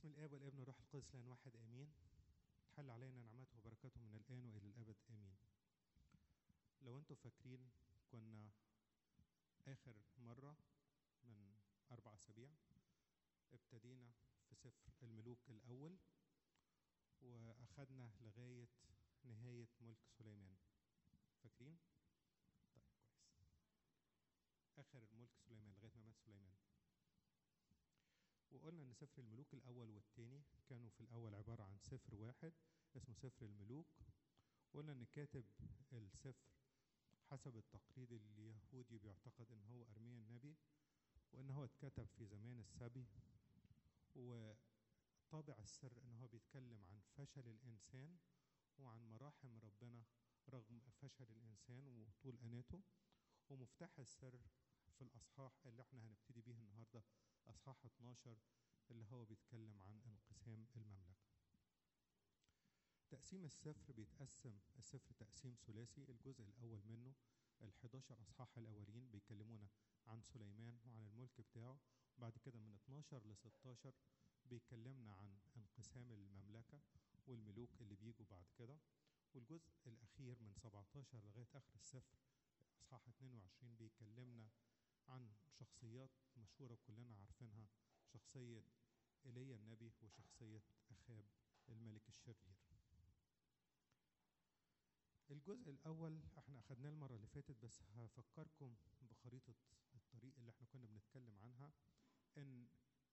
بسم الاب والابن والروح القدس لان واحد امين تحل علينا نعمته وبركاته من الان والى الابد امين لو انتم فاكرين كنا اخر مره من اربع اسابيع ابتدينا في سفر الملوك الاول واخدنا لغايه نهايه ملك سليمان فاكرين طيب كويس اخر ملك سليمان لغايه ما مات سليمان وقلنا ان سفر الملوك الاول والثاني كانوا في الاول عباره عن سفر واحد اسمه سفر الملوك وقلنا ان كاتب السفر حسب التقليد اليهودي بيعتقد ان هو ارميا النبي وان هو اتكتب في زمان السبي وطابع السر ان هو بيتكلم عن فشل الانسان وعن مراحم ربنا رغم فشل الانسان وطول اناته ومفتاح السر في الاصحاح اللي احنا هنبتدي بيه النهارده اصحاح 12 اللي هو بيتكلم عن انقسام المملكه. تقسيم السفر بيتقسم السفر تقسيم ثلاثي الجزء الاول منه ال 11 اصحاح الاولين بيكلمونا عن سليمان وعن الملك بتاعه بعد كده من 12 ل 16 بيكلمنا عن انقسام المملكه والملوك اللي بيجوا بعد كده والجزء الاخير من 17 لغايه اخر السفر اصحاح 22 بيكلمنا عن شخصيات مشهورة كلنا عارفينها شخصية إيليا النبي وشخصية أخاب الملك الشرير الجزء الأول احنا أخدناه المرة اللي فاتت بس هفكركم بخريطة الطريق اللي احنا كنا بنتكلم عنها إن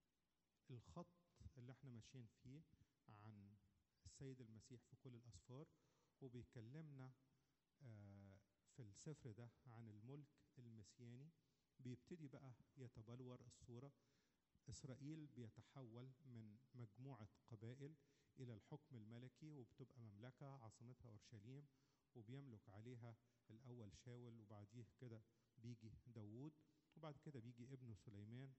الخط اللي احنا ماشيين فيه عن السيد المسيح في كل الأسفار وبيكلمنا آه في السفر ده عن الملك المسياني بيبتدي بقى يتبلور الصورة إسرائيل بيتحول من مجموعة قبائل إلى الحكم الملكي وبتبقى مملكة عاصمتها أورشليم وبيملك عليها الأول شاول وبعديه كده بيجي داوود وبعد كده بيجي ابنه سليمان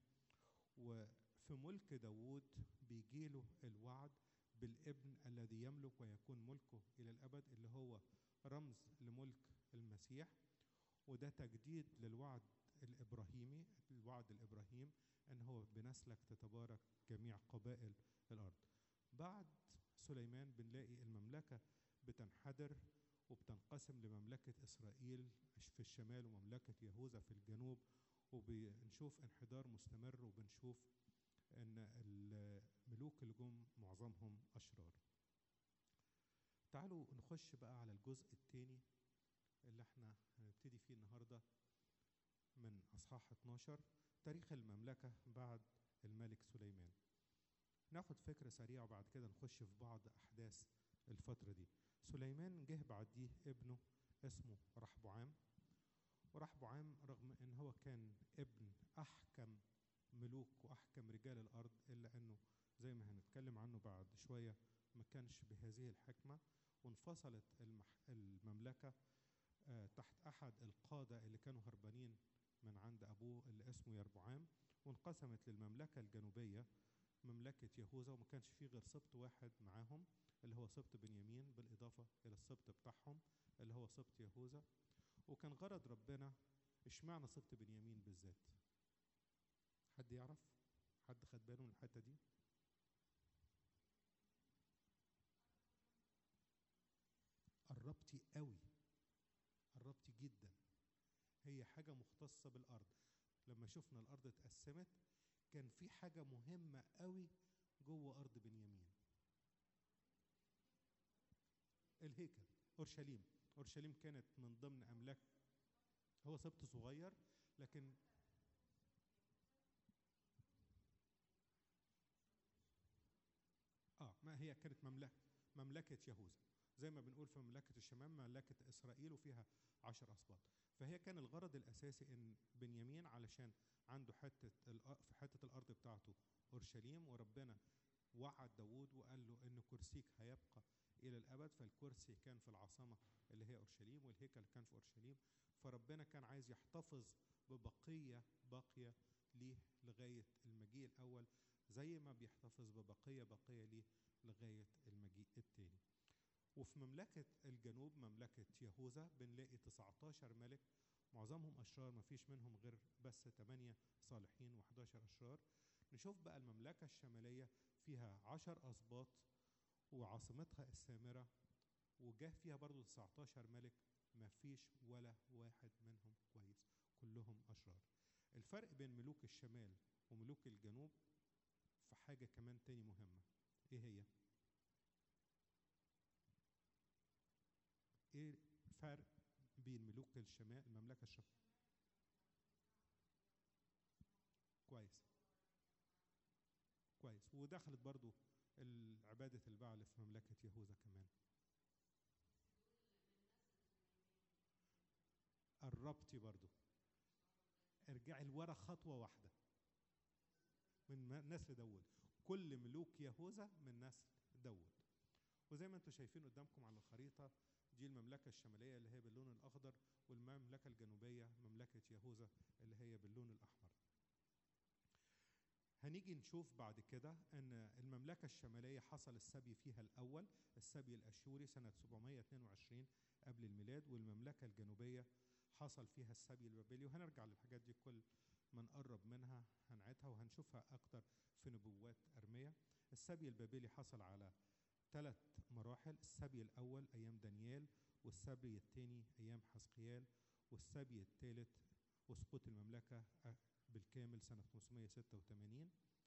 وفي ملك داوود بيجيله الوعد بالابن الذي يملك ويكون ملكه إلى الأبد اللي هو رمز لملك المسيح وده تجديد للوعد الابراهيمي الوعد الابراهيم ان هو بنسلك تتبارك جميع قبائل الارض بعد سليمان بنلاقي المملكه بتنحدر وبتنقسم لمملكه اسرائيل في الشمال ومملكه يهوذا في الجنوب وبنشوف انحدار مستمر وبنشوف ان الملوك اللي جم معظمهم اشرار تعالوا نخش بقى على الجزء الثاني اللي احنا هنبتدي فيه النهارده من اصحاح 12 تاريخ المملكه بعد الملك سليمان ناخد فكره سريعه وبعد كده نخش في بعض احداث الفتره دي سليمان جه بعديه ابنه اسمه رحبعام ورحبعام رغم ان هو كان ابن احكم ملوك واحكم رجال الارض الا انه زي ما هنتكلم عنه بعد شويه ما كانش بهذه الحكمه وانفصلت المح... المملكه آه تحت احد القاده اللي كانوا هربانين من عند ابوه اللي اسمه يربعام وانقسمت للمملكه الجنوبيه مملكه يهوذا وما كانش فيه غير سبط واحد معاهم اللي هو سبط بنيامين بالاضافه الى السبط بتاعهم اللي هو سبط يهوذا وكان غرض ربنا اشمعنى سبط بنيامين بالذات حد يعرف حد خد باله من الحته دي قربتي قوي قربتي جدا هي حاجة مختصة بالأرض لما شفنا الأرض اتقسمت كان في حاجة مهمة قوي جوه أرض بنيامين الهيكل أورشليم أورشليم كانت من ضمن أملاك هو سبت صغير لكن اه ما هي كانت مملكة مملكة يهوذا زي ما بنقول في مملكة الشمال مملكة إسرائيل وفيها عشر أسباط فهي كان الغرض الأساسي إن بنيامين علشان عنده حتة في حتة الأرض بتاعته أورشليم وربنا وعد داوود وقال له إن كرسيك هيبقى إلى الأبد فالكرسي كان في العاصمة اللي هي أورشليم والهيكل كان في أورشليم فربنا كان عايز يحتفظ ببقية باقية ليه لغاية المجيء الأول زي ما بيحتفظ ببقية بقية ليه لغاية المجيء الثاني وفي مملكة الجنوب مملكة يهوذا بنلاقي 19 ملك معظمهم أشرار ما فيش منهم غير بس 8 صالحين و11 أشرار نشوف بقى المملكة الشمالية فيها عشر أسباط وعاصمتها السامرة وجاه فيها برضو 19 ملك ما فيش ولا واحد منهم كويس كلهم أشرار الفرق بين ملوك الشمال وملوك الجنوب في حاجة كمان تاني مهمة ايه هي؟ ايه الفرق بين ملوك الشمال المملكة الشمال كويس كويس ودخلت برضو عبادة البعل في مملكة يهوذا كمان قربتي برضو ارجعي لورا خطوة واحدة من نسل داود كل ملوك يهوذا من نسل داود وزي ما انتم شايفين قدامكم على الخريطة دي المملكة الشمالية اللي هي باللون الأخضر والمملكة الجنوبية مملكة يهوذا اللي هي باللون الأحمر هنيجي نشوف بعد كده ان المملكة الشمالية حصل السبي فيها الأول السبي الأشوري سنة 722 قبل الميلاد والمملكة الجنوبية حصل فيها السبي البابلي وهنرجع للحاجات دي كل ما نقرب منها هنعيدها وهنشوفها أكتر في نبوات أرمية السبي البابلي حصل على ثلاث مراحل السبي الأول أيام دانيال والسبي الثاني أيام حسقيال والسبي الثالث وسقوط المملكة بالكامل سنة 586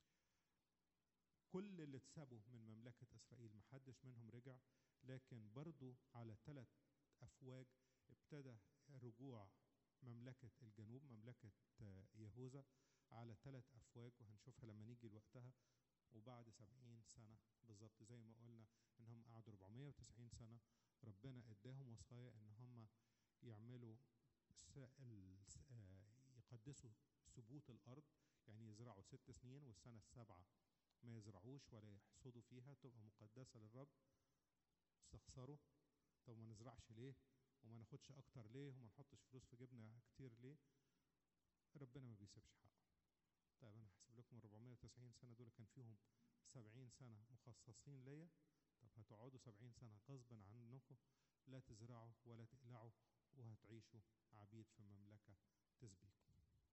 كل اللي اتسابوا من مملكة إسرائيل محدش منهم رجع لكن برضو على ثلاث أفواج ابتدى رجوع مملكة الجنوب مملكة يهوذا على ثلاث أفواج وهنشوفها لما نيجي لوقتها وبعد سبعين سنة بالظبط زي ما قلنا إن هم قعدوا 490 سنة ربنا إداهم وصايا إن هم يعملوا يقدسوا ثبوت الأرض يعني يزرعوا ست سنين والسنة السابعة ما يزرعوش ولا يحصدوا فيها تبقى مقدسة للرب استخسروا طب ما نزرعش ليه وما ناخدش أكتر ليه وما نحطش فلوس في جبنة كتير ليه ربنا ما بيسيبش حقه طيب أنا هحسب لكم ال 490 سنة دول كان فيهم 70 سنة مخصصين ليا طب هتقعدوا 70 سنة غصبا عنكم لا تزرعوا ولا تقلعوا وهتعيشوا عبيد في مملكة تسبيكم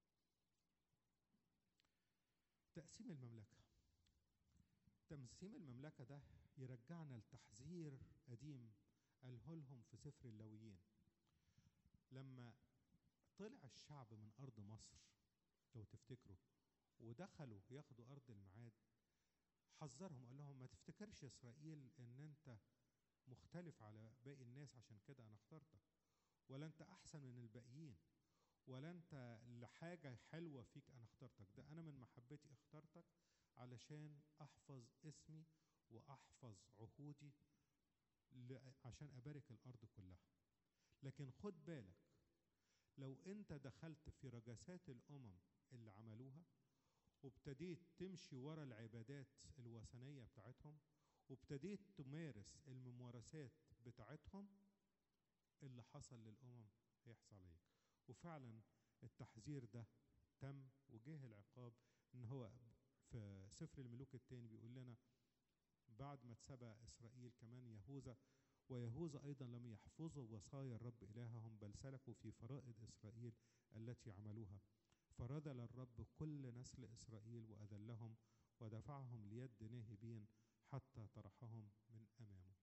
تقسيم المملكة تقسيم المملكة ده يرجعنا لتحذير قديم قاله لهم في سفر اللويين لما طلع الشعب من أرض مصر لو تفتكروا ودخلوا ياخدوا أرض الميعاد حذرهم قال لهم ما تفتكرش إسرائيل إن أنت مختلف على باقي الناس عشان كده أنا اخترتك ولا أنت أحسن من الباقيين ولا أنت لحاجة حلوة فيك أنا اخترتك ده أنا من محبتي اخترتك علشان أحفظ اسمي وأحفظ عهودي عشان أبارك الأرض كلها لكن خد بالك لو أنت دخلت في رجسات الأمم اللي عملوها وابتديت تمشي ورا العبادات الوثنية بتاعتهم وابتديت تمارس الممارسات بتاعتهم اللي حصل للأمم هيحصل عليك وفعلا التحذير ده تم وجه العقاب ان هو في سفر الملوك الثاني بيقول لنا بعد ما اتسبى اسرائيل كمان يهوذا ويهوذا ايضا لم يحفظوا وصايا الرب الههم بل سلكوا في فرائض اسرائيل التي عملوها فرذل الرب كل نسل اسرائيل واذلهم ودفعهم ليد ناهبين حتى طرحهم من امامه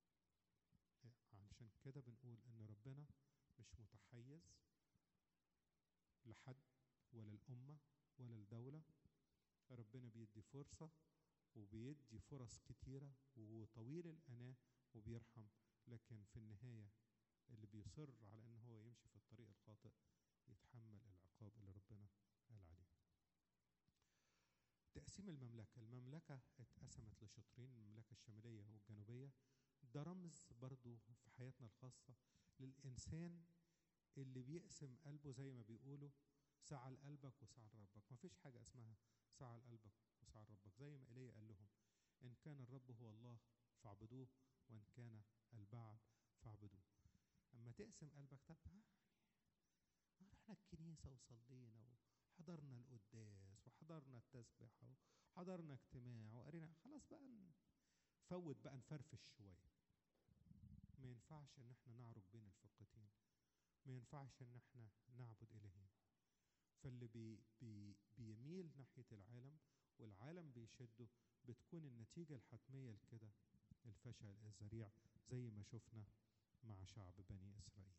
علشان كده بنقول ان ربنا مش متحيز لحد ولا الأمة ولا الدولة ربنا بيدي فرصة وبيدي فرص كتيرة وطويل الأناة وبيرحم لكن في النهاية اللي بيصر على إن هو يمشي في الطريق الخاطئ يتحمل العقاب اللي ربنا قال عليه تقسيم المملكة المملكة اتقسمت لشطرين المملكة الشمالية والجنوبية ده رمز برضو في حياتنا الخاصة للإنسان اللي بيقسم قلبه زي ما بيقولوا سعى لقلبك وسعى لربك مفيش حاجة اسمها سعى لقلبك وسعى لربك زي ما إيليا قال لهم إن كان الرب هو الله فاعبدوه وإن كان البعل فاعبدوه أما تقسم قلبك طب رحنا الكنيسة وصلينا وحضرنا القداس وحضرنا التسبيحة وحضرنا اجتماع وقرينا خلاص بقى فوت بقى نفرفش شوية ما ينفعش ان احنا نعرج بين الفرقتين ما ينفعش ان احنا نعبد الهين فاللي بي بي بيميل ناحيه العالم والعالم بيشده بتكون النتيجة الحتمية لكده الفشل الذريع زي ما شفنا مع شعب بني إسرائيل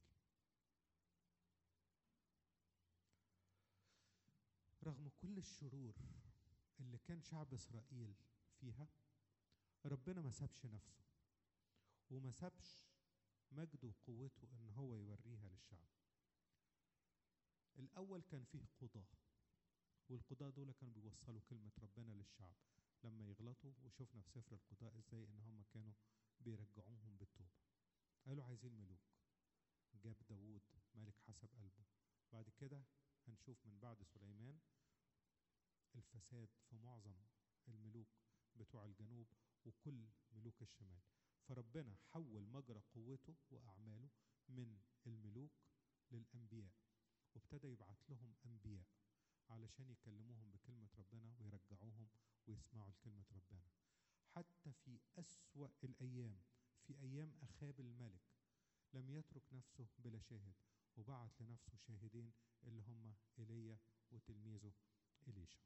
رغم كل الشرور اللي كان شعب إسرائيل فيها ربنا ما سابش نفسه وما سابش مجده وقوته ان هو يوريها للشعب الاول كان فيه قضاه والقضاه دول كانوا بيوصلوا كلمه ربنا للشعب لما يغلطوا وشفنا في سفر القضاء ازاي ان هم كانوا بيرجعوهم بالتوبه قالوا عايزين ملوك جاب داوود ملك حسب قلبه بعد كده هنشوف من بعد سليمان الفساد في معظم الملوك بتوع الجنوب وكل ملوك الشمال فربنا حول مجرى قوته وأعماله من الملوك للأنبياء وابتدى يبعت لهم أنبياء علشان يكلموهم بكلمة ربنا ويرجعوهم ويسمعوا لكلمة ربنا حتى في أسوأ الأيام في أيام أخاب الملك لم يترك نفسه بلا شاهد وبعت لنفسه شاهدين اللي هم إيليا وتلميذه إليشا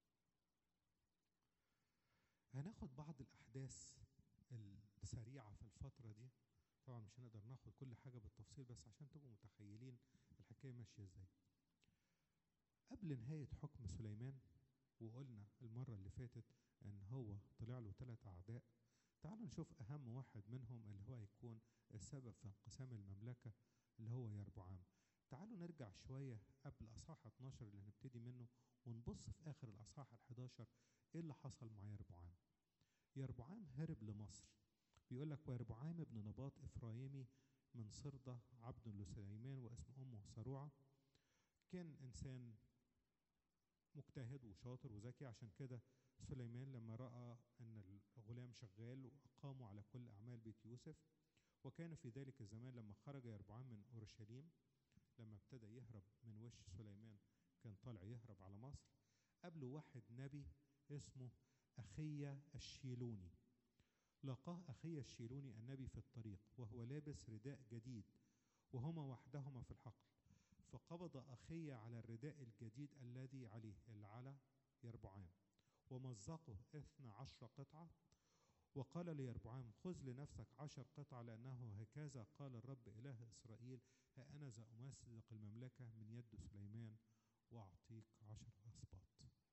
هناخد بعض الأحداث السريعة في الفترة دي طبعا مش هنقدر ناخد كل حاجة بالتفصيل بس عشان تبقوا متخيلين الحكاية ماشية ازاي قبل نهاية حكم سليمان وقلنا المرة اللي فاتت ان هو طلع له ثلاث اعداء تعالوا نشوف اهم واحد منهم اللي هو هيكون السبب في انقسام المملكة اللي هو يربعام تعالوا نرجع شوية قبل اصحاح 12 اللي هنبتدي منه ونبص في اخر الاصحاح ال11 ايه اللي حصل مع يربعام يربعام هرب لمصر بيقول لك ويربعام ابن نباط افرايمي من صردة عبد لسليمان واسم امه صروعة كان انسان مجتهد وشاطر وذكي عشان كده سليمان لما راى ان الغلام شغال واقاموا على كل اعمال بيت يوسف وكان في ذلك الزمان لما خرج يربعام من اورشليم لما ابتدى يهرب من وش سليمان كان طالع يهرب على مصر قابله واحد نبي اسمه أخية الشيلوني لقاه أخية الشيلوني النبي في الطريق وهو لابس رداء جديد وهما وحدهما في الحقل فقبض أخية على الرداء الجديد الذي عليه اللي على يربعام ومزقه اثنى عشر قطعة وقال ليربعام خذ لنفسك عشر قطع لأنه هكذا قال الرب إله إسرائيل ها أنا ذا أمزق المملكة من يد سليمان وأعطيك عشر أسباط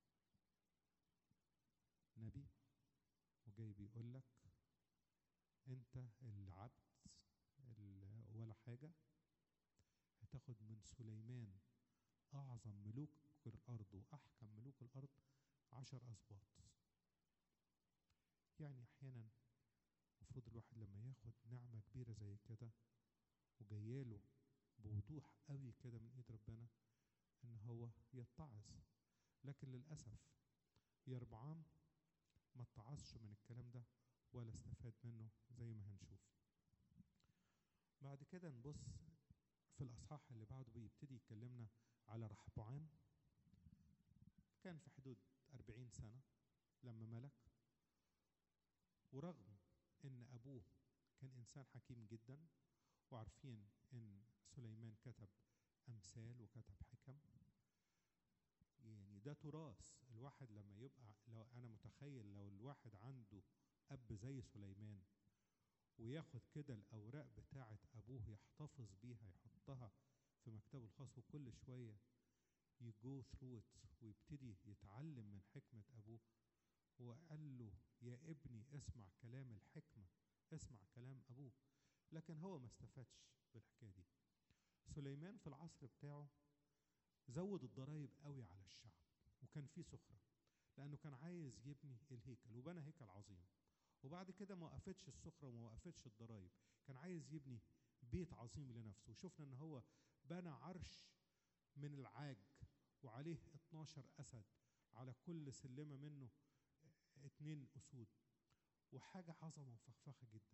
نبي وجاي بيقول لك انت العبد ولا حاجة هتاخد من سليمان أعظم ملوك الأرض وأحكم ملوك الأرض عشر أسباط يعني أحيانا المفروض الواحد لما ياخد نعمة كبيرة زي كده وجاياله بوضوح قوي كده من ايد ربنا ان هو يتعظ لكن للاسف يربعام ما اتعظش من الكلام ده ولا استفاد منه زي ما هنشوف بعد كده نبص في الأصحاح اللي بعده بيبتدي يكلمنا على رحبعام كان في حدود أربعين سنة لما ملك ورغم إن أبوه كان إنسان حكيم جدا وعارفين إن سليمان كتب أمثال وكتب حكم يعني ده تراث الواحد لما يبقى لو انا متخيل لو الواحد عنده اب زي سليمان وياخد كده الاوراق بتاعه ابوه يحتفظ بيها يحطها في مكتبه الخاص وكل شويه يجو ثرو ويبتدي يتعلم من حكمه ابوه وقال له يا ابني اسمع كلام الحكمه اسمع كلام ابوك لكن هو ما استفادش بالحكايه دي سليمان في العصر بتاعه زود الضرايب قوي على الشعب وكان في سخرة لأنه كان عايز يبني الهيكل وبنى هيكل عظيم وبعد كده ما وقفتش السخرة وما وقفتش الضرايب كان عايز يبني بيت عظيم لنفسه وشفنا ان هو بنى عرش من العاج وعليه 12 أسد على كل سلمة منه اتنين أسود وحاجة عظمة وفخفخة جدا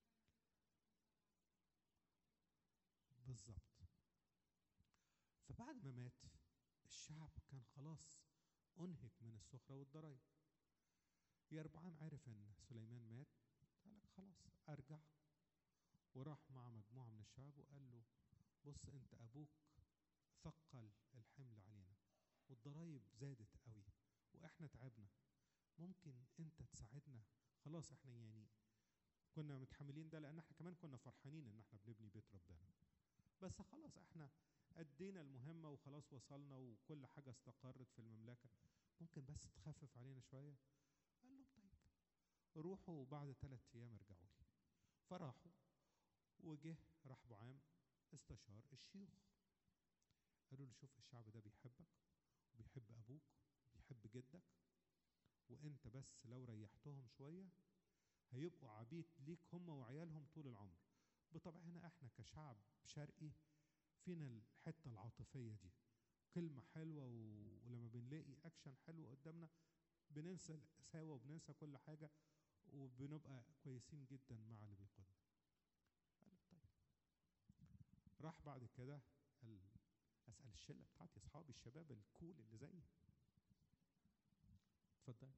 بالظبط فبعد ما مات الشعب كان خلاص انهك من السخره والضرايب يربعام عرف ان سليمان مات قال لك خلاص ارجع وراح مع مجموعه من الشعب وقال له بص انت ابوك ثقل الحمل علينا والضرايب زادت قوي واحنا تعبنا ممكن انت تساعدنا خلاص احنا يعني كنا متحملين ده لان احنا كمان كنا فرحانين ان احنا بنبني بيت ربنا بس خلاص احنا ادينا المهمة وخلاص وصلنا وكل حاجة استقرت في المملكة ممكن بس تخفف علينا شوية قال لهم طيب روحوا وبعد ثلاثة أيام ارجعوا لي فراحوا وجه راح بعام استشار الشيوخ قالوا له شوف الشعب ده بيحبك وبيحب أبوك وبيحب جدك وانت بس لو ريحتهم شوية هيبقوا عبيد ليك هم وعيالهم طول العمر بطبعنا احنا كشعب شرقي فينا الحتة العاطفية دي كلمة حلوة و- ولما بنلاقي أكشن حلو قدامنا بننسى القساوة وبننسى كل حاجة وبنبقى كويسين جدا مع اللي بيقودنا قال له طيب راح بعد كده قال أسأل الشلة بتاعتي أصحابي الشباب الكول اللي زيي اتفضل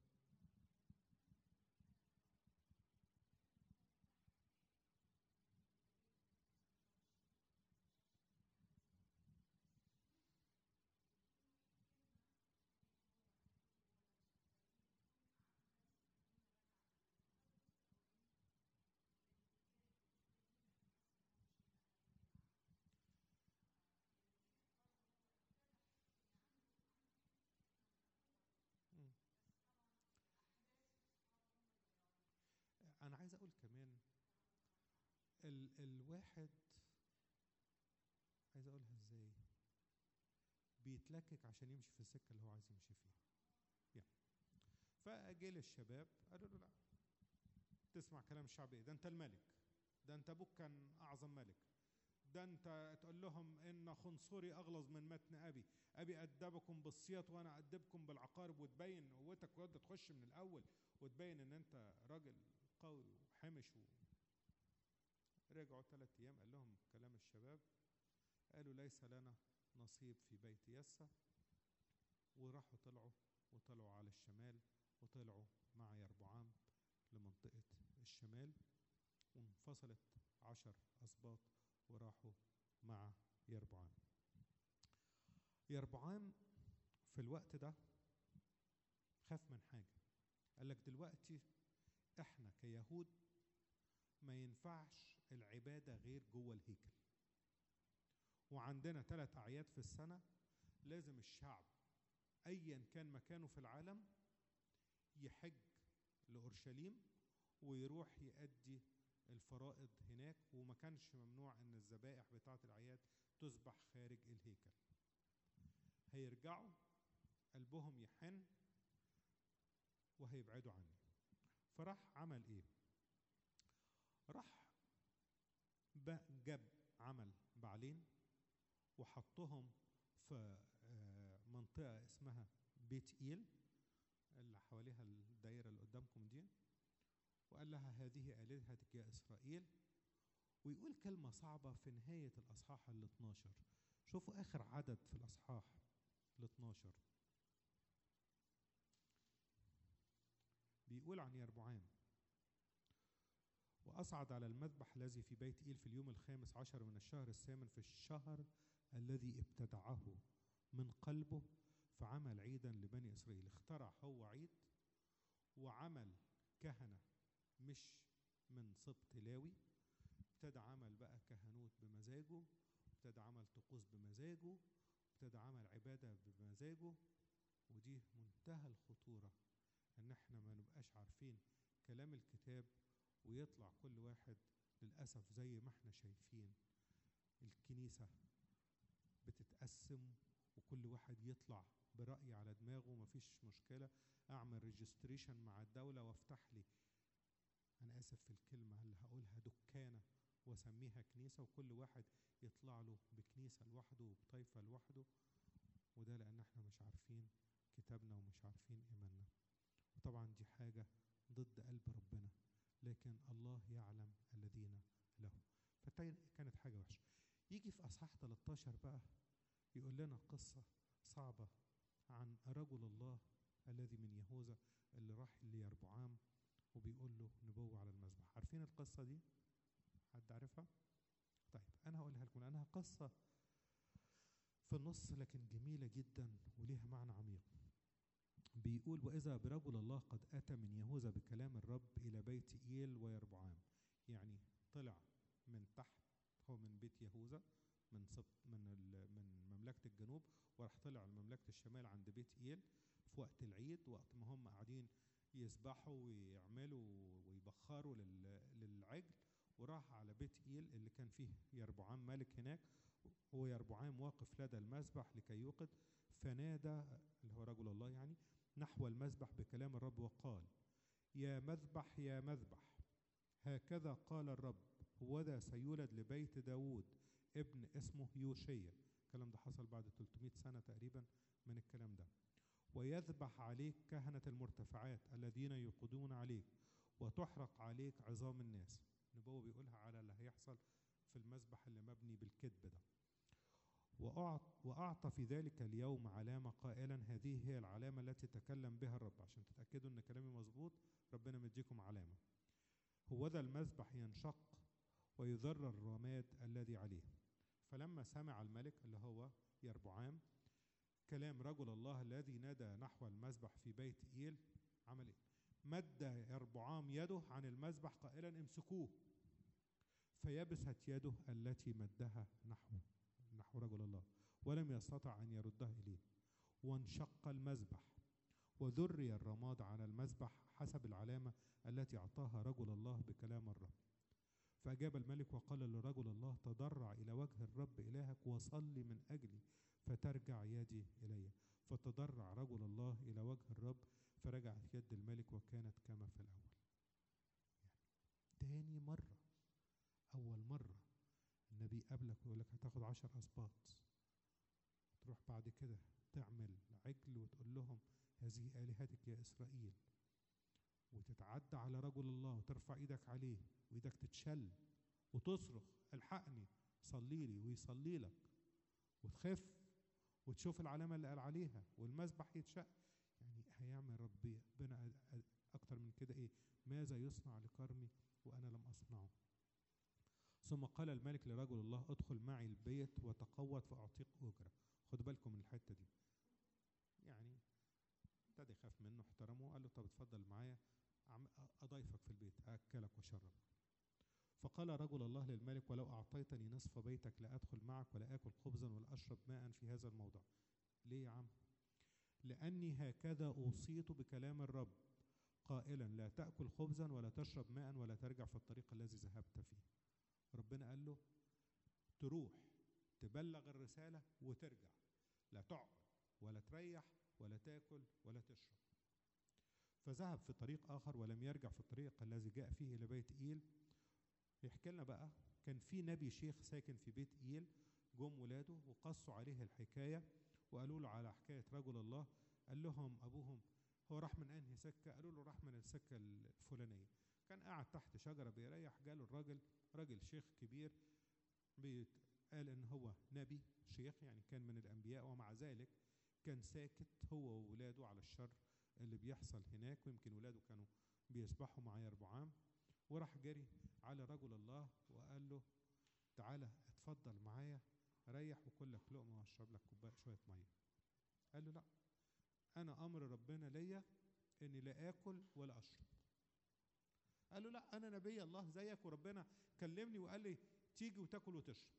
مم. انا عايز اقول كمان ال الواحد عايز اقولها ازاي بيتلكك عشان يمشي في السكه اللي هو عايز يمشي فيها يعني فجه للشباب قالوا له لا تسمع كلام الشعب ايه ده انت الملك ده انت ابوك كان اعظم ملك ده انت تقول لهم ان خنصري اغلظ من متن ابي ابي ادبكم بالسياط وانا ادبكم بالعقارب وتبين قوتك وانت تخش من الاول وتبين ان انت راجل قوي وحمش و... رجعوا ثلاث ايام قال لهم كلام الشباب قالوا ليس لنا نصيب في بيت يسى وراحوا طلعوا وطلعوا على الشمال وطلعوا مع يربعام لمنطقة الشمال وانفصلت عشر أسباط وراحوا مع يربعام يربعام في الوقت ده خاف من حاجة قال لك دلوقتي احنا كيهود ما ينفعش العبادة غير جوه الهيكل وعندنا ثلاث أعياد في السنة لازم الشعب أيا كان مكانه في العالم يحج لأورشليم ويروح يأدي الفرائض هناك وما كانش ممنوع ان الذبائح بتاعة الأعياد تذبح خارج الهيكل هيرجعوا قلبهم يحن وهيبعدوا عني فراح عمل ايه راح ب- جاب عمل بعلين وحطهم في آه، منطقة اسمها بيت إيل اللي حواليها الدايرة اللي قدامكم دي وقال لها هذه آلهتك يا إسرائيل ويقول كلمة صعبة في نهاية الأصحاح ال 12 شوفوا آخر عدد في الأصحاح ال 12 بيقول عن يربعام وأصعد على المذبح الذي في بيت إيل في اليوم الخامس عشر من الشهر الثامن في الشهر الذي ابتدعه من قلبه فعمل عيدا لبني إسرائيل اخترع هو عيد وعمل كهنة مش من سبط لاوي ابتدى عمل بقى كهنوت بمزاجه ابتدى عمل طقوس بمزاجه ابتدى عمل عبادة بمزاجه ودي منتهى الخطورة ان احنا ما نبقاش عارفين كلام الكتاب ويطلع كل واحد للأسف زي ما احنا شايفين الكنيسة بتتقسم وكل واحد يطلع برأي على دماغه مفيش مشكلة أعمل ريجستريشن مع الدولة وافتح لي أنا آسف في الكلمة اللي هقولها دكانة وأسميها كنيسة وكل واحد يطلع له بكنيسة لوحده وبطائفة لوحده وده لأن احنا مش عارفين كتابنا ومش عارفين إيماننا وطبعا دي حاجة ضد قلب ربنا لكن الله يعلم الذين له فكانت حاجة وحشة يجي في أصحاح 13 بقى يقول لنا قصة صعبة عن رجل الله الذي من يهوذا اللي راح ليربعام وبيقول له نبوة على المذبح عارفين القصة دي؟ حد عارفها؟ طيب أنا هقولها لكم لأنها قصة في النص لكن جميلة جدا وليها معنى عميق بيقول وإذا برجل الله قد أتى من يهوذا بكلام الرب إلى بيت إيل ويربعام يعني طلع من تحت هو من بيت يهوذا من سب من ال- من مملكة الجنوب وراح طلع لمملكة الشمال عند بيت إيل في وقت العيد وقت ما هم قاعدين يسبحوا ويعملوا ويبخروا لل- للعجل وراح على بيت إيل اللي كان فيه يربعام ملك هناك ويربعام واقف لدى المذبح لكي يوقد فنادى اللي هو رجل الله يعني نحو المذبح بكلام الرب وقال يا مذبح يا مذبح هكذا قال الرب هوذا سيولد لبيت داود ابن اسمه يوشيا الكلام ده حصل بعد 300 سنة تقريبا من الكلام ده ويذبح عليك كهنة المرتفعات الذين يوقدون عليك وتحرق عليك عظام الناس النبوة بيقولها على اللي هيحصل في المذبح اللي مبني بالكذب ده وأعط- وأعطى في ذلك اليوم علامة قائلا هذه هي العلامة التي تكلم بها الرب عشان تتأكدوا أن كلامي مظبوط ربنا مديكم علامة هوذا المذبح ينشق ويذر الرماد الذي عليه فلما سمع الملك اللي هو يربعام كلام رجل الله الذي نادى نحو المذبح في بيت إيل عمل إيه؟ مد يربعام يده عن المذبح قائلا امسكوه فيبست يده التي مدها نحو نحو رجل الله ولم يستطع أن يردها إليه وانشق المذبح وذري الرماد على المذبح حسب العلامة التي أعطاها رجل الله بكلام الرب فأجاب الملك وقال لرجل الله تضرع إلى وجه الرب إلهك وصلي من أجلي فترجع يدي إلي فتضرع رجل الله إلى وجه الرب فرجعت يد الملك وكانت كما في الأول يعني تاني مرة أول مرة النبي يقابلك ويقول لك هتاخد عشر أسباط تروح بعد كده تعمل عجل وتقول لهم هذه آلهتك يا إسرائيل وتتعدى على رجل الله وترفع ايدك عليه وايدك تتشل وتصرخ الحقني صلي لي ويصلي لك وتخف وتشوف العلامة اللي قال عليها والمذبح يتشق يعني هيعمل ربي ربنا أ- أ- أكتر من كده إيه ماذا يصنع لكرمي وأنا لم أصنعه ثم قال الملك لرجل الله ادخل معي البيت وتقوت فأعطيك أجرة خدوا بالكم من الحتة دي يعني ابتدى يخاف منه احترمه قال له طب اتفضل معايا عم- أضيفك في البيت أكلك وأشربك فقال رجل الله للملك ولو أعطيتني نصف بيتك لا أدخل معك ولا آكل خبزا ولا أشرب ماء في هذا الموضع ليه يا عم لأني هكذا أوصيت بكلام الرب قائلا لا تأكل خبزا ولا تشرب ماء ولا ترجع في الطريق الذي ذهبت فيه ربنا قال له تروح تبلغ الرسالة وترجع لا تقعد ولا تريح ولا تاكل ولا تشرب فذهب في طريق آخر ولم يرجع في الطريق الذي جاء فيه إلى بيت إيل يحكي لنا بقى كان في نبي شيخ ساكن في بيت إيل جم ولاده وقصوا عليه الحكاية وقالوا له على حكاية رجل الله قال لهم أبوهم هو راح من أنهي سكة قالوا له راح من السكة الفلانية كان قاعد تحت شجرة بيريح جاله الراجل راجل شيخ كبير بيت قال ان هو نبي شيخ يعني كان من الانبياء ومع ذلك كان ساكت هو وولاده على الشر اللي بيحصل هناك ويمكن ولاده كانوا بيسبحوا مع يربعام وراح جري على رجل الله وقال له تعالى اتفضل معايا ريح وكل لك لقمه واشرب لك كوبايه شويه ميه قال له لا انا امر ربنا ليا اني لا اكل ولا اشرب قال له لا انا نبي الله زيك وربنا كلمني وقال لي تيجي وتاكل وتشرب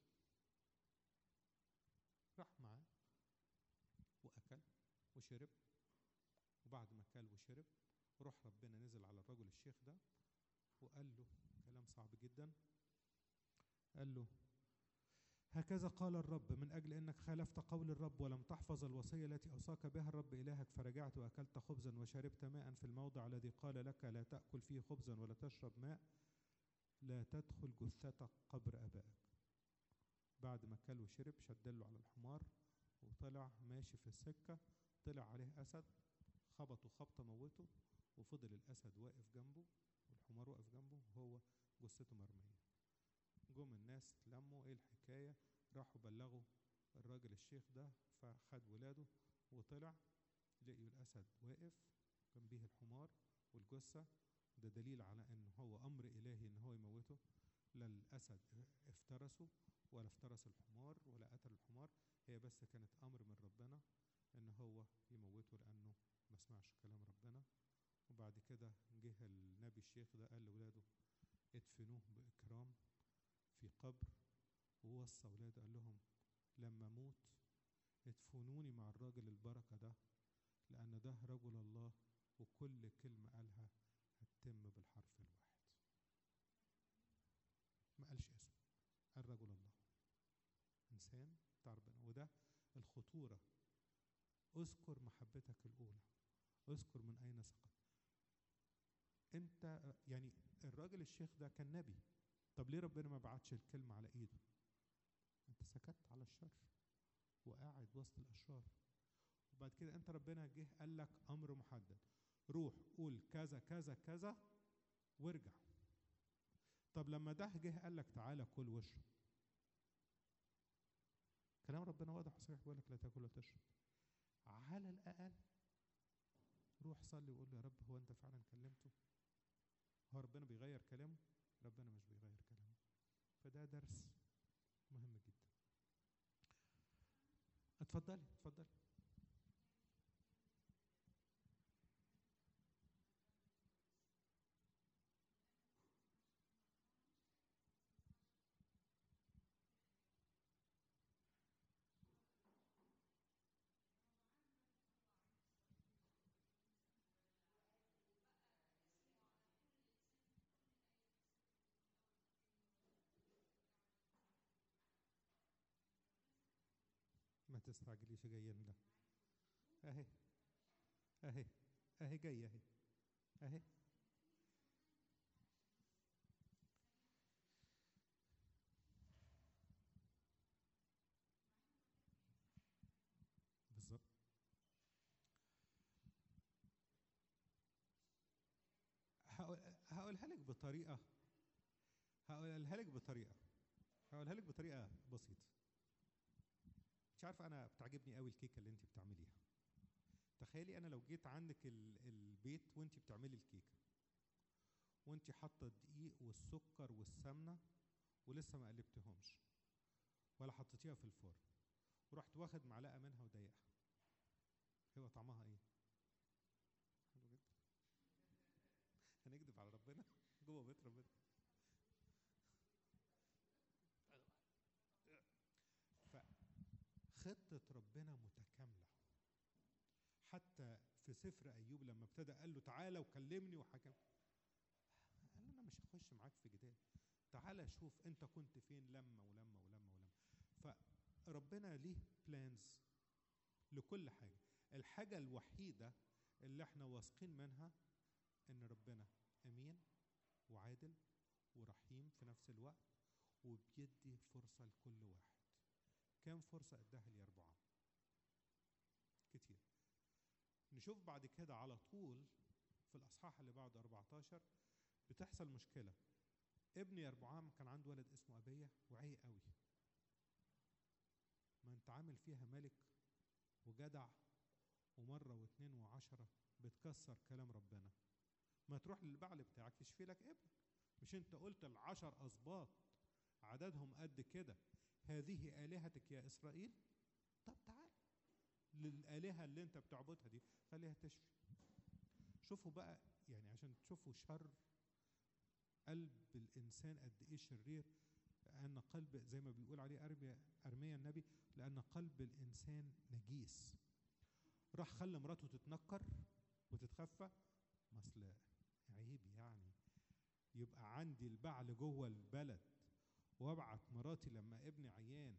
راح معاه واكل وشرب وبعد ما اكل وشرب روح ربنا نزل على الرجل الشيخ ده وقال له كلام صعب جدا قال له هكذا قال الرب من أجل أنك خالفت قول الرب ولم تحفظ الوصية التي أوصاك بها الرب إلهك فرجعت وأكلت خبزا وشربت ماء في الموضع الذي قال لك لا تأكل فيه خبزا ولا تشرب ماء لا تدخل جثتك قبر أبائك بعد ما كل وشرب شدله على الحمار وطلع ماشي في السكة طلع عليه أسد خبطه خبطة موته وفضل الأسد واقف جنبه والحمار واقف جنبه وهو جثته مرمية جم الناس اتلموا ايه الحكاية راحوا بلغوا الراجل الشيخ ده فخد ولاده وطلع لقيوا الأسد واقف جنبيه الحمار والجثة ده دليل على ان هو امر الهي ان هو يموته لا الاسد افترسه ولا افترس الحمار ولا قتل الحمار هي بس كانت امر من ربنا ان هو يموته لانه ما سمعش كلام ربنا وبعد كده جه النبي الشيخ ده قال لاولاده ادفنوه باكرام في قبر ووصى اولاده قال لهم لما اموت ادفنوني مع الراجل البركه ده لان ده رجل الله وكل كلمه قالها هتتم بالحرف الواحد ما قالش اسمه قال رجل الله انسان بتاع ربنا وده الخطوره اذكر محبتك الاولى اذكر من اين سقط انت يعني الراجل الشيخ ده كان نبي طب ليه ربنا ما بعتش الكلمه على ايده انت سكت على الشر وقاعد وسط الاشرار وبعد كده انت ربنا جه قال لك امر محدد روح قول كذا كذا كذا وارجع طب لما ده جه قال لك تعالى كل واشرب كلام ربنا واضح وصريح بيقول لك لا تاكل ولا تشرب على الاقل روح صلي وقول له يا رب هو انت فعلا كلمته هو ربنا بيغير كلامه ربنا مش بيغير كلامه فده درس مهم جدا اتفضلي اتفضلي ما تستعجليش جايه لنا اهي اهي اهي جايه اهي اهي بالظبط هقول- هقولها لك بطريقه هقولها لك بطريقه هقولها لك بطريقه بسيطه مش عارفه انا بتعجبني قوي الكيكه اللي انت بتعمليها تخيلي انا لو جيت عندك ال- البيت وانت بتعملي الكيكه وانت حاطه الدقيق والسكر والسمنه ولسه ما قلبتهمش ولا حطيتيها في الفرن ورحت واخد معلقه منها وضايقها هو طعمها ايه حلو جدا هنكذب على ربنا جوه بيت ربنا فخطة ربنا متكاملة حتى في سفر أيوب لما ابتدى قال له تعالى وكلمني وحكم قال له أنا مش هخش معاك في جدال تعالى شوف أنت كنت فين لما ولما ولما ولما فربنا ليه بلانز لكل حاجة الحاجة الوحيدة اللي احنا واثقين منها ان ربنا امين وعادل ورحيم في نفس الوقت وبيدي فرصة لكل واحد كام فرصة اداها ليربعام كتير نشوف بعد كده على طول في الاصحاح اللي بعد 14 بتحصل مشكلة ابن يربعام كان عنده ولد اسمه أبية وعي قوي ما انت عامل فيها ملك وجدع ومرة واتنين وعشرة بتكسر كلام ربنا ما تروح للبعل بتاعك يشفي لك ابنك مش انت قلت العشر أسباط عددهم قد كده هذه آلهتك يا إسرائيل طب تعال للآلهة اللي انت بتعبدها دي خليها تشفي شوفوا بقى يعني عشان تشوفوا شر قلب الإنسان قد إيه شرير لأن قلب زي ما بيقول عليه أرميا أرميا النبي لأن قلب الإنسان نجيس راح خلى مراته تتنكر وتتخفى مثل عيب يعني يبقى عندي البعل جوه البلد وابعت مراتي لما ابني عيان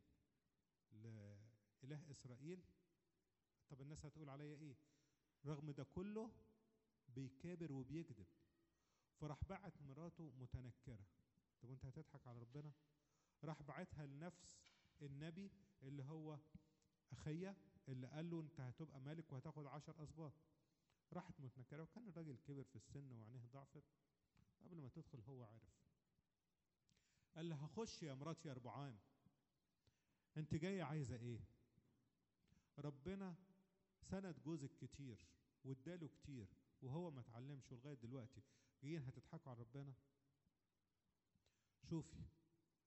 لإله إسرائيل طب الناس هتقول عليا إيه رغم ده كله بيكابر وبيكذب فراح بعت مراته متنكرة طب وانت هتضحك على ربنا راح بعتها لنفس النبي اللي هو أخية اللي قال له انت هتبقى ملك وهتاخد عشر أسباط راحت متنكرة وكان الراجل كبر في السن وعينيه ضعفت قبل ما تدخل هو عارف قال لها خش يا مراتي يا ربعان انت جاية عايزة ايه ربنا سند جوزك كتير واداله كتير وهو ما اتعلمش لغايه دلوقتي جايين هتضحكوا على ربنا شوفي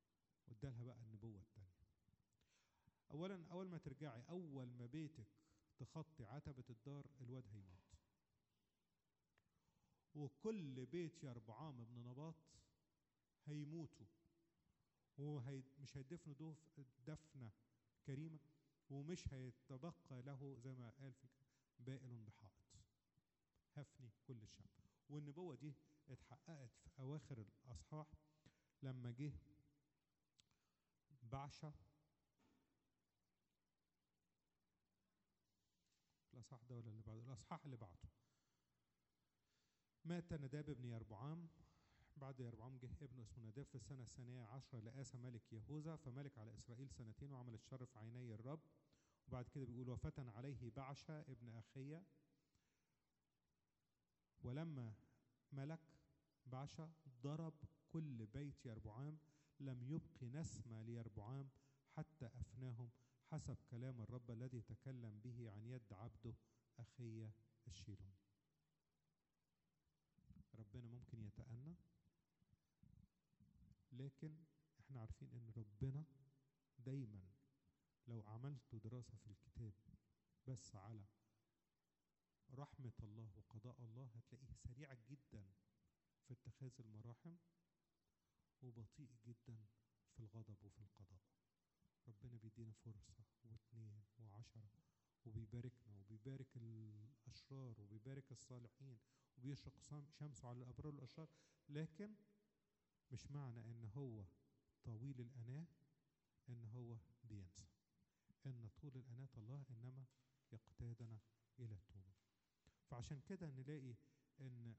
وادالها بقى النبوه التانيه اولا اول ما ترجعي اول ما بيتك تخطي عتبة الدار الواد هيموت وكل بيت يربعام ابن نباط هيموتوا ومش هيدفنوا دوف دفنة كريمة ومش هيتبقى له زي ما قال في بائل بحائط هفني كل الشعب والنبوة دي اتحققت في أواخر الأصحاح لما جه بعشة الأصحاح ده ولا اللي بعده الأصحاح اللي بعده مات نداب بن يربعام بعد يربعام جه ابنه اسمه نداب في السنة الثانية عشرة لآسى ملك يهوذا فملك على إسرائيل سنتين وعمل الشر في عيني الرب وبعد كده بيقول وفتن عليه بعشة ابن أخية ولما ملك بعشة ضرب كل بيت يربعام لم يبق نسمة ليربعام حتى أفناهم حسب كلام الرب الذي تكلم به عن يد عبده أخية الشيلون ربنا ممكن يتأنى لكن احنا عارفين ان ربنا دايما لو عملتوا دراسة في الكتاب بس على رحمة الله وقضاء الله هتلاقيه سريع جدا في اتخاذ المراحم وبطيء جدا في الغضب وفي القضاء ربنا بيدينا فرصة واثنين وعشرة وبيباركنا وبيبارك الأشرار وبيبارك الصالحين وبيشرق شمسه على الأبرار والأشرار لكن مش معنى إن هو طويل الأناة إن هو بينسى إن طول الأناة الله إنما يقتادنا إلى التوبة فعشان كده نلاقي إن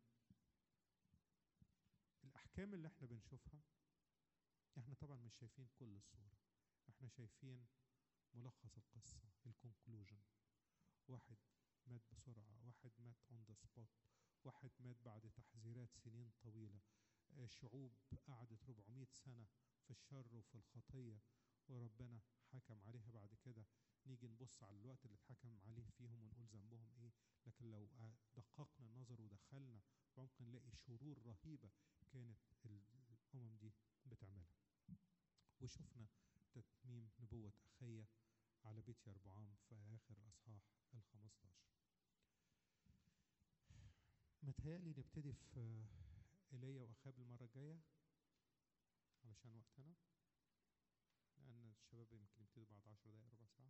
الأحكام اللي احنا بنشوفها احنا طبعا مش شايفين كل الصورة احنا شايفين ملخص القصة الكونكلوجن واحد مات بسرعة واحد مات اون ذا سبوت واحد مات بعد تحذيرات سنين طويلة شعوب قعدت 400 سنة في الشر وفي الخطية وربنا حكم عليها بعد كده نيجي نبص على الوقت اللي اتحكم عليه فيهم ونقول ذنبهم ايه لكن لو دققنا النظر ودخلنا ممكن نلاقي شرور رهيبة كانت الأمم دي بتعملها وشفنا تتميم نبوة أخية على بيت يربعام في آخر الأصحاح الخمستاشر متهيألي نبتدي في إيليا وأخاب المرة الجاية علشان وقتنا لأن الشباب يمكن يبتدوا بعد عشر دقايق ربع ساعة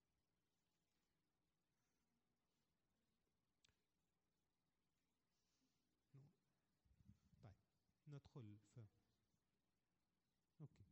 طيب ندخل في أوكي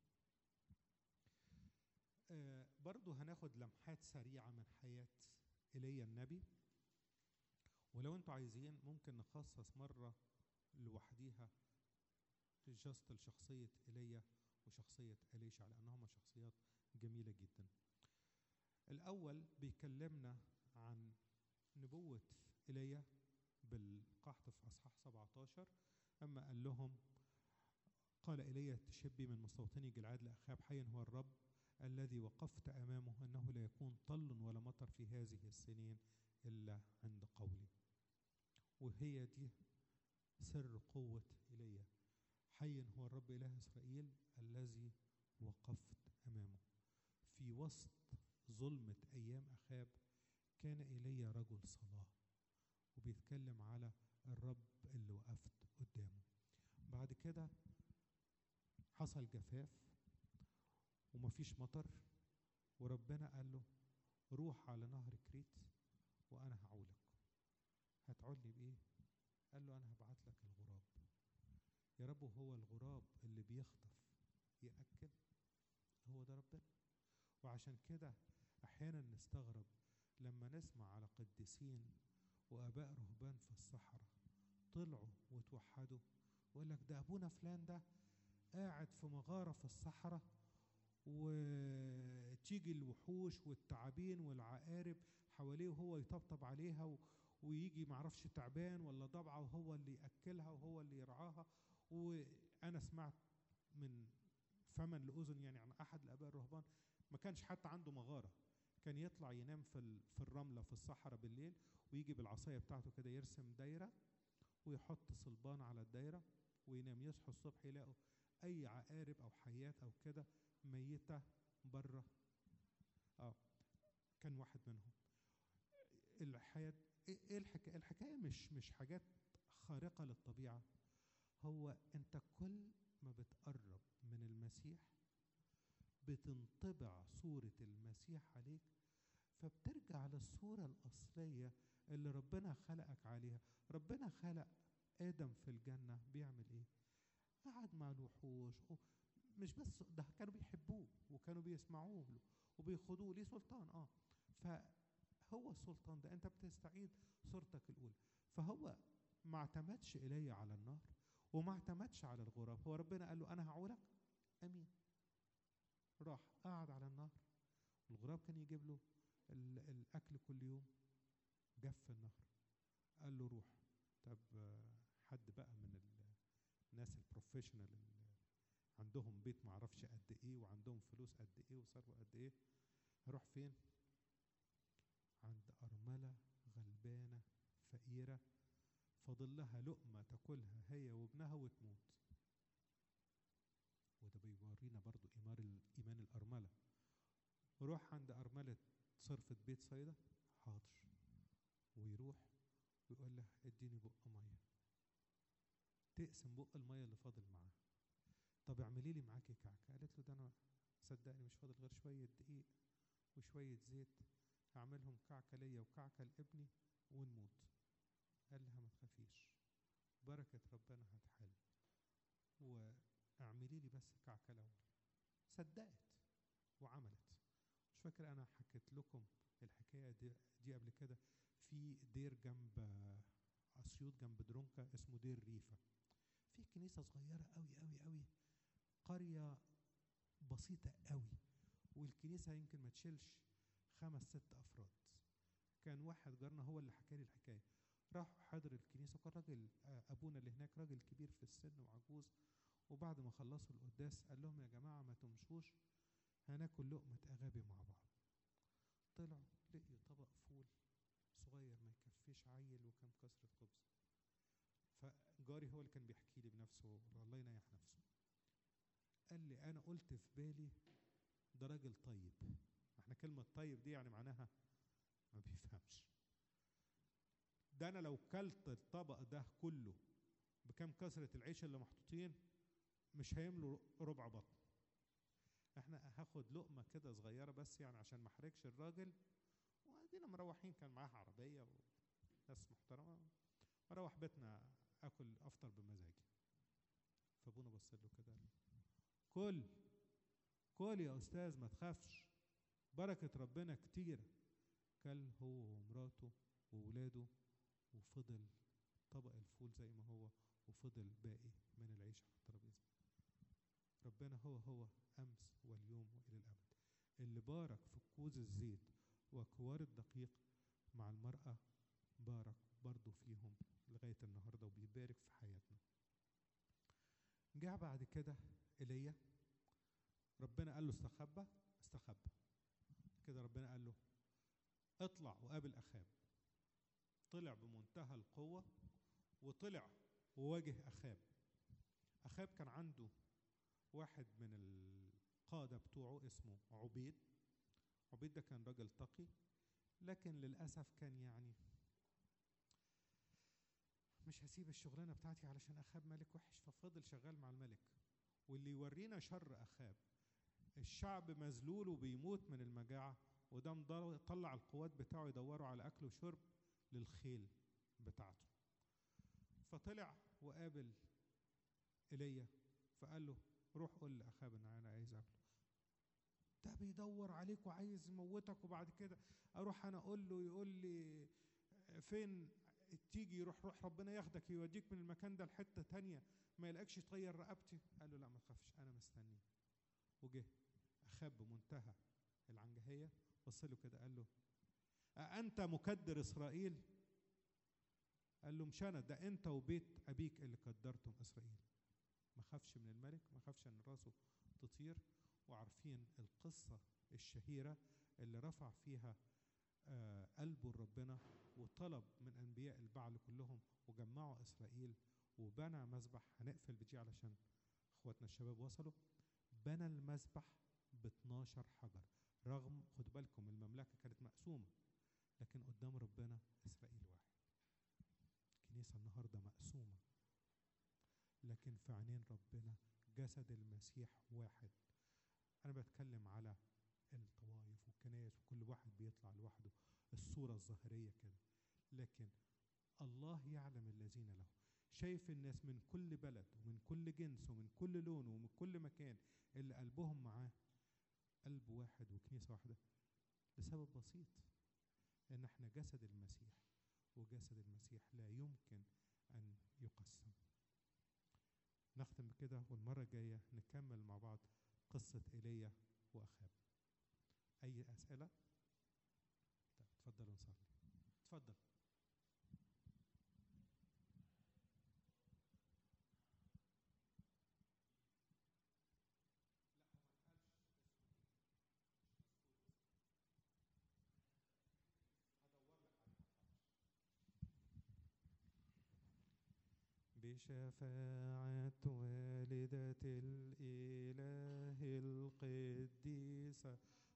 آه برضو هناخد لمحات سريعة من حياة إيليا النبي ولو انتوا عايزين ممكن نخصص مرة لوحديها جاست لشخصية إيليا وشخصية إليشع لأنهما شخصيات جميلة جدا الأول بيكلمنا عن نبوة إيليا بالقحط في أصحاح 17 أما قال لهم قال إيليا التشبي من مستوطني جلعاد لأخاب حي هو الرب الذي وقفت أمامه أنه لا يكون طل ولا مطر في هذه السنين إلا عند قولي وهي دي سر قوة إيليا حي هو الرب إله إسرائيل الذي وقفت أمامه في وسط ظلمة أيام أخاب كان إيليا رجل صلاة وبيتكلم على الرب اللي وقفت قدامه بعد كده حصل جفاف ومفيش مطر وربنا قال له روح على نهر كريت وأنا هعولك هتعولني بإيه؟ قال له أنا هبعت لك الغراب يا رب هو الغراب اللي بيخطف يأكل هو ده ربنا وعشان كده أحيانا نستغرب لما نسمع على قديسين وآباء رهبان في الصحراء طلعوا وتوحدوا ويقول لك ده أبونا فلان ده قاعد في مغارة في الصحراء وتيجي الوحوش والتعابين والعقارب حواليه وهو يطبطب عليها و... ويجي معرفش تعبان ولا ضبعة وهو اللي يأكلها وهو اللي يرعاها وأنا سمعت من فمن لأذن يعني عن أحد الآباء الرهبان ما كانش حتى عنده مغارة كان يطلع ينام في في الرملة في الصحراء بالليل ويجي بالعصاية بتاعته كده يرسم دايرة ويحط صلبان على الدايرة وينام يصحوا الصبح يلاقوا أي عقارب أو حيات أو كده ميتة بره اه كان واحد منهم الحياة ايه إيه الحكاية الحكاية مش مش حاجات خارقة للطبيعة هو انت كل ما بتقرب من المسيح بتنطبع صورة المسيح عليك فبترجع للصورة الأصلية اللي ربنا خلقك عليها ربنا خلق آدم في الجنة بيعمل إيه؟ قعد مع الوحوش و- مش بس ده كانوا بيحبوه وكانوا بيسمعوه له وبيخضوه ليه سلطان اه فهو السلطان ده انت بتستعيد صورتك الاولى فهو ما اعتمدش الي على النار وما اعتمدش على الغراب هو ربنا قال له انا هعولك امين راح قعد على النار الغراب كان يجيب له ال- الاكل كل يوم جف النهر قال له روح طب آه، حد بقى من ال- الناس البروفيشنال اللي عندهم بيت معرفش قد ايه وعندهم فلوس قد ايه وثروه قد ايه هروح فين عند ارمله غلبانه فقيره فاضل لها لقمه تاكلها هي وابنها وتموت وده بيورينا برضو ايمان ال- ايمان الارمله روح عند ارمله صرفه بيت صيدا حاضر ويروح ويقول لها اديني بق ميه تقسم بق الميه اللي فاضل معاه طب اعملي لي معاكي كعكه قالت له ده انا صدقني مش فاضل غير شويه دقيق وشويه زيت اعملهم كعكه ليا وكعكه لابني ونموت قال لها ما تخافيش بركه ربنا هتحل واعملي لي بس كعكه الاول صدقت وعملت مش فاكر انا حكيت لكم الحكايه دي, دي قبل كده في دير جنب اسيوط جنب درونكا اسمه دير ريفا في كنيسه صغيره قوي قوي قوي قريه بسيطه قوي والكنيسه يمكن ما تشيلش خمس ست افراد كان واحد جارنا هو اللي حكى لي الحكايه راح حضر الكنيسه وكان راجل آه، ابونا اللي هناك راجل كبير في السن وعجوز وبعد ما خلصوا القداس قال لهم يا جماعه ما تمشوش هناكل لقمه اغابي مع بعض طلعوا لقيوا طبق فول صغير ما يكفيش عيل وكم كسرة خبز فجاري هو اللي كان بيحكي لي بنفسه الله ينيح نفسه قال لي انا قلت في بالي ده راجل طيب احنا كلمة طيب دي يعني معناها ما بيفهمش ده انا لو كلت الطبق ده كله بكم كسرة العيش اللي محطوطين مش هيملوا ربع بطن احنا هاخد لقمة كده صغيرة بس يعني عشان ما احرجش الراجل وادينا مروحين كان معاها عربية وناس محترمة اروح بيتنا اكل افطر بمزاجي فابونا بص له كده قال له، كل كل يا استاذ ما تخافش بركة ربنا كتيرة كل هو ومراته وولاده وفضل طبق الفول زي ما هو وفضل باقي من العيش على الترابيزة ربنا هو هو أمس واليوم وإلى الأبد اللي بارك في كوز الزيت وكوار الدقيق مع المرأة بارك برضو فيهم لغاية النهاردة وبيبارك في حياتنا جاء بعد كده ايليا ربنا قال له استخبى استخبى كده ربنا قال له اطلع وقابل اخاب طلع بمنتهى القوة وطلع وواجه اخاب اخاب كان عنده واحد من القادة بتوعه اسمه عبيد عبيد ده كان راجل تقي لكن للأسف كان يعني مش هسيب الشغلانة بتاعتي علشان أخاب ملك وحش ففضل شغال مع الملك واللي يورينا شر أخاب الشعب مذلول وبيموت من المجاعة وده مضل- طلع القوات بتاعه يدوروا على أكل وشرب للخيل بتاعته فطلع وقابل ايليا فقال له روح قول لاخاب ان انا عايز اقابله ده بيدور عليك وعايز يموتك وبعد كده اروح انا اقول له يقول لي فين تيجي يروح روح ربنا ياخدك يوديك من المكان ده لحته تانية ما يلاقيكش تغير رقبتي قال له لا ما تخافش انا مستنيه وجه اخاب بمنتهى العنجهيه بص له كده قال له أأنت مكدر إسرائيل؟ قال له مش أنا ده أنت وبيت أبيك اللي كدرتم إسرائيل ما خافش من الملك ما خافش ان راسه تطير وعارفين القصة الشهيرة اللي رفع فيها آه، قلبه لربنا وطلب من أنبياء البعل كلهم وجمعوا إسرائيل وبنى مذبح هنقفل بدي علشان اخواتنا الشباب وصلوا بنى المذبح ب 12 حجر رغم خدوا بالكم المملكة كانت مقسومة لكن قدام ربنا إسرائيل واحد الكنيسة النهاردة مقسومة لكن في عينين ربنا جسد المسيح واحد أنا بتكلم على الطوائف والكنائس وكل واحد بيطلع لوحده الصورة الظاهرية كده لكن الله يعلم الذين له شايف الناس من كل بلد ومن كل جنس ومن كل لون ومن كل مكان اللي قلبهم معاه قلب واحد وكنيسة واحدة لسبب بسيط ان احنا جسد المسيح وجسد المسيح لا يمكن ان يقسم نختم بكده والمرة الجاية نكمل مع بعض قصة ايليا واخاب اي اسئلة طيب اتفضلوا نصلي اتفضل بشفاعة والدة الإله القديسة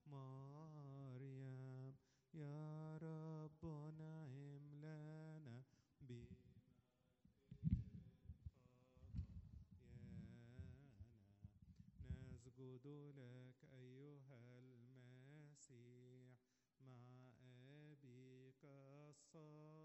مريم يا رب نعم لنا نسجد لك أيها المسيح مع أبيك الصالح